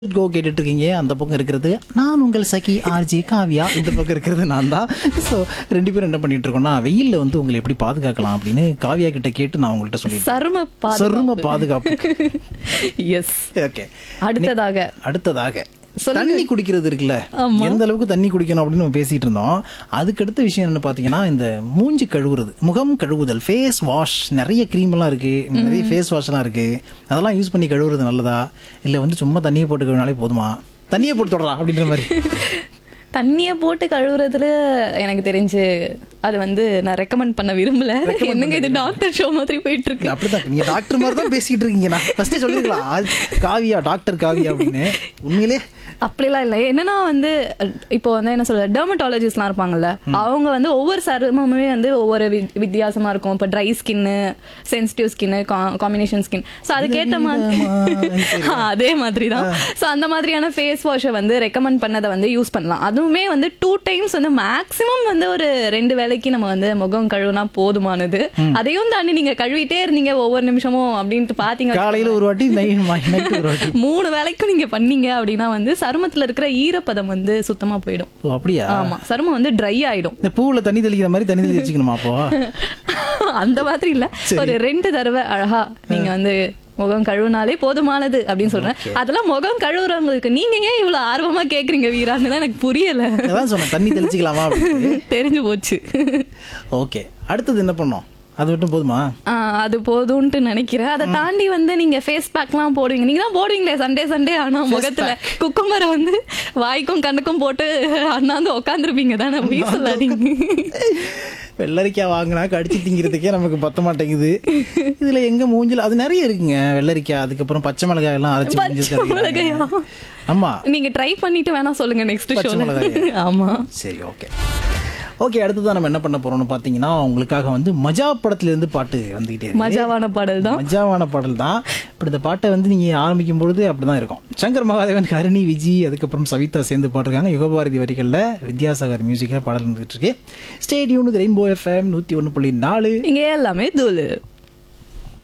கோ கேட்டுட்டு இருக்கீங்க அந்த பக்கம் இருக்கிறது நான் உங்கள் சகி ஆர்ஜி காவியா இந்த பக்கம் இருக்கிறது நான் தான் ஸோ ரெண்டு பேரும் என்ன பண்ணிட்டு இருக்கோம்னா வெயில்ல வந்து உங்களை எப்படி பாதுகாக்கலாம் அப்படின்னு காவியா கிட்ட கேட்டு நான் உங்கள்கிட்ட சொல்லியிருக்கேன் சரும பாதுகாப்பு சரும பாதுகாப்பு எஸ் ஓகே அடுத்ததாக அடுத்ததாக சொல்லுங்க. தண்ணி குடிக்கிறது இருக்குல்ல எந்த அளவுக்கு தண்ணி குடிக்கணும் அப்படின்னு நம்ம பேசிட்டு இருந்தோம் அதுக்கு அடுத்த விஷயம் என்ன பாத்தீங்கன்னா இந்த மூஞ்சி கழுவுறது முகம் கழுவுதல் ஃபேஸ் வாஷ் நிறைய க்ரீம் எல்லாம் இருக்கு நிறைய ஃபேஸ் வாஷ் எல்லாம் இருக்கு அதெல்லாம் யூஸ் பண்ணி கழுவுறது நல்லதா இல்ல வந்து சும்மா தண்ணியை போட்டு கழுவினாலே போதுமா தண்ணியை போட்டு தொடரா அப்படின்ற மாதிரி தண்ணிய போட்டு கழுவுறதுல எனக்கு தெரிஞ்சு அது வந்து நான் ரெக்கமெண்ட் பண்ண விரும்பல என்னங்க இது டாக்டர் ஷோ மாதிரி போயிட்டு இருக்கு அப்படிதான் நீங்க டாக்டர் மாதிரி தான் பேசிட்டு இருக்கீங்க நான் ஃபர்ஸ்டே சொல்லிருக்கலாம் ஆ, காவியா டாக்டர் காவியா அப்படின்னு உண்மையிலே அப்படிலாம் இல்லை என்னன்னா வந்து இப்போ வந்து என்ன சொல்ற டெர்மட்டாலஜிஸ்ட்லாம் இருப்பாங்கல்ல அவங்க வந்து ஒவ்வொரு சருமமுமே வந்து ஒவ்வொரு வி- வித்தியாசமா இருக்கும் இப்போ ட்ரை ஸ்கின்னு சென்சிட்டிவ் ஸ்கின்னு காம்பினேஷன் ஸ்கின் ஸோ அதுக்கேற்ற மாதிரி ஆ, அதே மாதிரி தான் ஸோ அந்த மாதிரியான ஃபேஸ் வாஷை வந்து ரெக்கமெண்ட் பண்ணதை வந்து யூஸ் பண்ணலாம் அதுவுமே வந்து டூ டைம்ஸ் வந்து மேக்ஸிமம் வந்து ஒரு ரெண்டு வேளைக்கு நம்ம வந்து முகம் கழுவுனா போதுமானது அதையும் தாண்டி நீங்க கழுவிட்டே இருந்தீங்க ஒவ்வொரு நிமிஷமும் அப்படின்ட்டு பாத்தீங்க காலையில ஒரு வாட்டி நைட் ஒரு வாட்டி மூணு வேளைக்கும் நீங்க பண்ணீங்க அப்படின்னா வந்து சருமத்துல இருக்கிற ஈரப்பதம் வந்து சுத்தமா போயிடும் ஓ அப்படியா ஆமா சருமம் வந்து ட்ரை ஆயிடும் இந்த பூவுல தண்ணி தெளிக்கிற மாதிரி தண்ணி தெளிச்சுக்கணுமா அப்போ அந்த மாதிரி இல்ல ஒரு ரெண்டு தடவை அழகா நீங்க வந்து முகம் கழுவுனாலே போதுமானது அப்படின்னு சொல்றேன் அதெல்லாம் முகம் கழுவுறவங்களுக்கு நீங்க ஏன் இவ்வளவு ஆர்வமா கேக்குறீங்க வீரான்னு தான் எனக்கு புரியல அதான் சொன்னேன் தண்ணி தெளிச்சுக்கலாமா அப்படின்னு தெரிஞ்சு போச்சு ஓகே அடுத்தது என்ன பண்ணோம் அது மட்டும் போதுமா ஆ, அது போதும்ட்டு நினைக்கிறேன் அதை தாண்டி வந்து நீங்க ஃபேஸ் பேக்லாம் போடுவீங்க நீங்க தான் போடுவீங்களே சண்டே சண்டே ஆனா முகத்துல குக்கும்பரை வந்து வாய்க்கும் கண்ணுக்கும் போட்டு அண்ணாந்து உட்காந்துருப்பீங்க தானே போய் சொல்லாதீங்க வெள்ளரிக்காய் வாங்கினா கடிச்சு திங்கிறதுக்கே நமக்கு பத்த மாட்டேங்குது இதுல எங்க மூஞ்சில அது நிறைய இருக்குங்க வெள்ளரிக்காய் அதுக்கப்புறம் பச்சை மிளகாய் எல்லாம் அரைச்சு மூஞ்சில பச்சை மிளகாயா? தடவிக்கிறாங்க. ஆமா நீங்க ட்ரை பண்ணிட்டு வேணா சொல்லுங்க நெக்ஸ்ட் பச்சை ஷோல மிளகாயா? ஆமா சரி ஓகே ஓகே அடுத்ததான் நம்ம என்ன பண்ண போறோம்னு பாத்தீங்கன்னா உங்களுக்காக வந்து மஜா படத்துல இருந்து பாட்டு வந்துகிட்டே இருக்கு மஜாவான பாடல் தான் மஜாவான பாடல் தான் இப்படி இந்த பாட்டை வந்து நீங்க ஆரம்பிக்கும் பொழுது அப்படிதான் இருக்கும் சங்கர் மகாதேவன் ஹரிணி விஜி அதுக்கப்புறம் சவிதா சேர்ந்து பாடுறாங்க யுகபாரதி வரிகள்ல வித்யாசாகர் மியூசிக்ல பாடல் வந்துட்டு இருக்கு ஸ்டேடியம் ரெயின்போ எஃப்எம் நூத்தி ஒண்ணு புள்ளி நாலு இங்க எல்லாமே தூளு